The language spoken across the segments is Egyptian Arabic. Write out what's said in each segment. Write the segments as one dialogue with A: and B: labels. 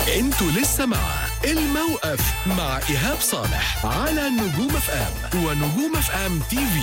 A: انتوا لسه مع الموقف مع ايهاب صالح على نجوم اف ام ونجوم اف ام تي في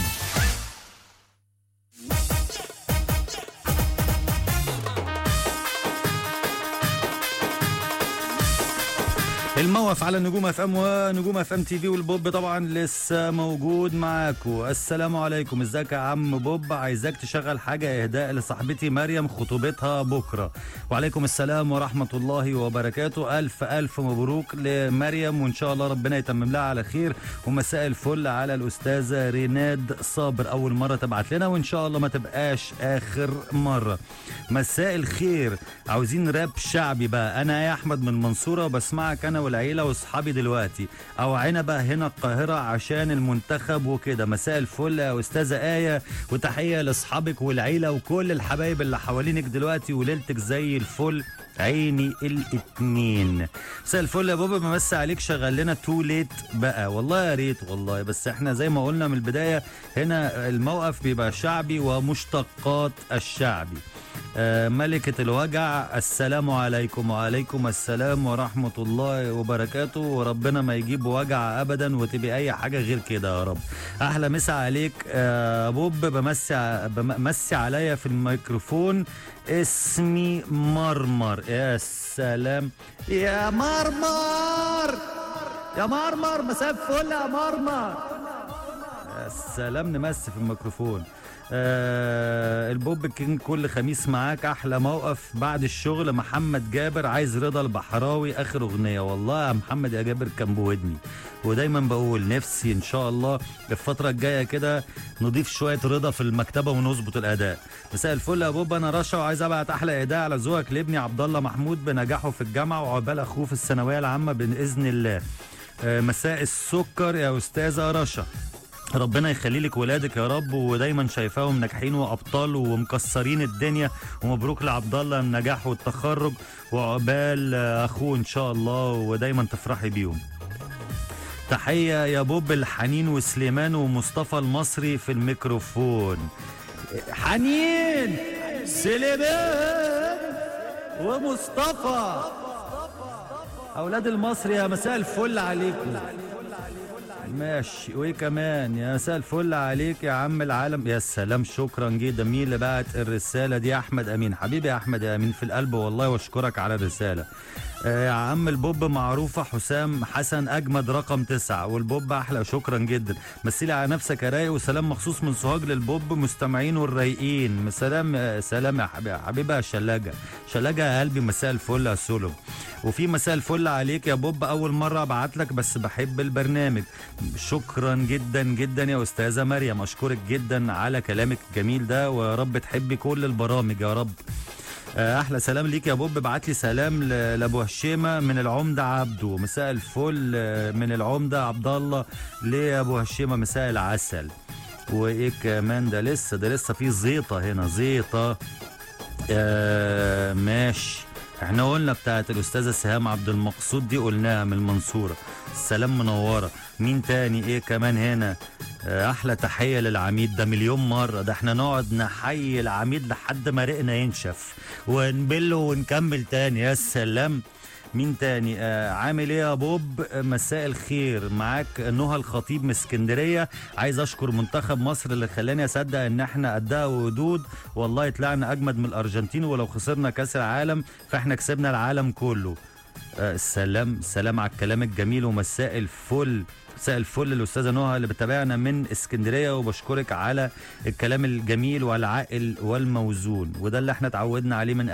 B: الموقف على نجوم اف ام ونجوم اف ام تي في والبوب طبعا لسه موجود معاكم السلام عليكم ازيك يا عم بوب عايزاك تشغل حاجه اهداء لصاحبتي مريم خطوبتها بكره وعليكم السلام ورحمه الله وبركاته الف الف مبروك لمريم وان شاء الله ربنا يتمم لها على خير ومساء الفل على الاستاذه ريناد صابر اول مره تبعت لنا وان شاء الله ما تبقاش اخر مره مساء الخير عاوزين راب شعبي بقى انا يا احمد من المنصوره وبسمعك انا والعيله واصحابي دلوقتي او عنبه هنا القاهره عشان المنتخب وكده مساء الفل يا استاذه ايه وتحيه لاصحابك والعيله وكل الحبايب اللي حوالينك دلوقتي وليلتك زي الفل عيني الاتنين مساء الفل يا بابا بمسي عليك شغل لنا تو ليت بقى والله يا ريت والله بس احنا زي ما قلنا من البدايه هنا الموقف بيبقى شعبي ومشتقات الشعبي آه، ملكة الوجع السلام عليكم وعليكم السلام ورحمة الله وبركاته وربنا ما يجيب وجع أبدا وتبقى أي حاجة غير كده يا رب أحلى مسا عليك آه، بوب بمسي ع- بمسي عليا في الميكروفون اسمي مرمر يا سلام يا مرمر يا مرمر مساء الفل يا مرمر يا سلام نمسي في الميكروفون آه البوب كينج كل خميس معاك احلى موقف بعد الشغل محمد جابر عايز رضا البحراوي اخر اغنيه والله يا محمد يا جابر كان بودني ودايما بقول نفسي ان شاء الله الفتره الجايه كده نضيف شويه رضا في المكتبه ونظبط الاداء مساء الفل يا بوب انا رشا وعايز ابعت احلى اهداء على ذوقك لابني عبد الله محمود بنجاحه في الجامعه وعقبال اخوه في الثانويه العامه باذن الله آه مساء السكر يا استاذه رشا ربنا يخلي لك ولادك يا رب ودايما شايفاهم ناجحين وابطال ومكسرين الدنيا ومبروك لعبد الله النجاح والتخرج وعقبال آه، اخوه ان شاء الله ودايما تفرحي بيهم تحية يا بوب الحنين وسليمان ومصطفى المصري في الميكروفون حنين سليمان ومصطفى أولاد المصري يا مساء الفل عليكم ماشي وايه كمان يا مساء الفل عليك يا عم العالم يا سلام شكرا جدا مين اللي بعت الرساله دي احمد امين حبيبي يا احمد يا امين في القلب والله واشكرك على الرساله آه يا عم البوب معروفه حسام حسن اجمد رقم تسعة والبوب احلى شكرا جدا مثلي على نفسك يا رايق وسلام مخصوص من سوهاج للبوب مستمعين والرايقين سلام آه، سلام يا حبيبي حبيبي يا شلاجه شلاجه يا قلبي مساء الفل يا سولو وفي مساء الفل عليك يا بوب اول مره ابعت لك بس بحب البرنامج شكرا جدا جدا يا استاذه مريم اشكرك جدا على كلامك الجميل ده ويا رب تحبي كل البرامج يا رب آه، احلى سلام ليك يا بوب ابعت لي سلام ل- لابو هشيمه من العمده عبده مساء الفل آه، من العمده عبد الله لابو هشيمه مساء العسل وايه كمان ده لسه ده لسه في زيطه هنا زيطه آه ماشي احنا قلنا بتاعت الاستاذه سهام عبد المقصود دي قلناها من المنصوره السلام منوره مين تاني ايه كمان هنا آه، احلى تحيه للعميد ده مليون مره ده احنا نقعد نحيي العميد لحد ما رقنا ينشف ونبله ونكمل تاني يا سلام مين تاني آه عامل ايه يا بوب آه، مساء الخير معاك نهى الخطيب من اسكندريه عايز اشكر منتخب مصر اللي خلاني اصدق ان احنا قدها وقدود والله طلعنا اجمد من الارجنتين ولو خسرنا كاس العالم فاحنا كسبنا العالم كله آه سلام سلام على الكلام الجميل ومساء الفل مساء الفل الاستاذه نهى اللي بتابعنا من اسكندريه وبشكرك على الكلام الجميل والعاقل والموزون وده اللي احنا اتعودنا عليه من